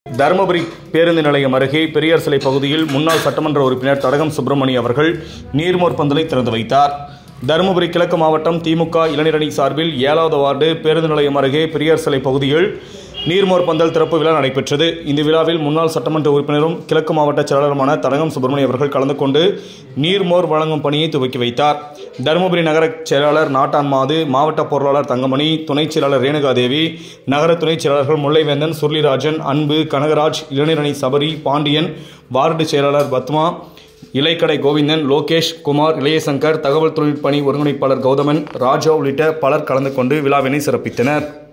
தருமபுரி பேருந்து நிலையம் அருகே பெரியார் சிலை பகுதியில் முன்னாள் சட்டமன்ற உறுப்பினர் தடகம் சுப்பிரமணி அவர்கள் நீர்மோர் பந்தலை திறந்து வைத்தார் தருமபுரி கிழக்கு மாவட்டம் திமுக இளைஞரணி சார்பில் ஏழாவது வார்டு பேருந்து நிலையம் அருகே பெரியார் சிலை பகுதியில் நீர்மோர் பந்தல் திறப்பு விழா நடைபெற்றது இந்த விழாவில் முன்னாள் சட்டமன்ற உறுப்பினரும் கிழக்கு மாவட்ட செயலாளருமான தடகம் சுப்பிரமணி அவர்கள் கலந்து கொண்டு நீர்மோர் வழங்கும் பணியை துவக்கி வைத்தார் தருமபுரி நகர செயலாளர் நாட்டான் மாது மாவட்ட பொருளாளர் தங்கமணி துணைச் செயலாளர் ரேணுகாதேவி நகர துணைச் செயலாளர்கள் முல்லைவேந்தன் சுருளிராஜன் அன்பு கனகராஜ் இளைஞரணி சபரி பாண்டியன் வார்டு செயலாளர் பத்மா இலைக்கடை கோவிந்தன் லோகேஷ் குமார் இளையசங்கர் தகவல் தொழில்நுட்ப பணி ஒருங்கிணைப்பாளர் கௌதமன் ராஜா உள்ளிட்ட பலர் கலந்து கொண்டு விழாவினை சிறப்பித்தனர்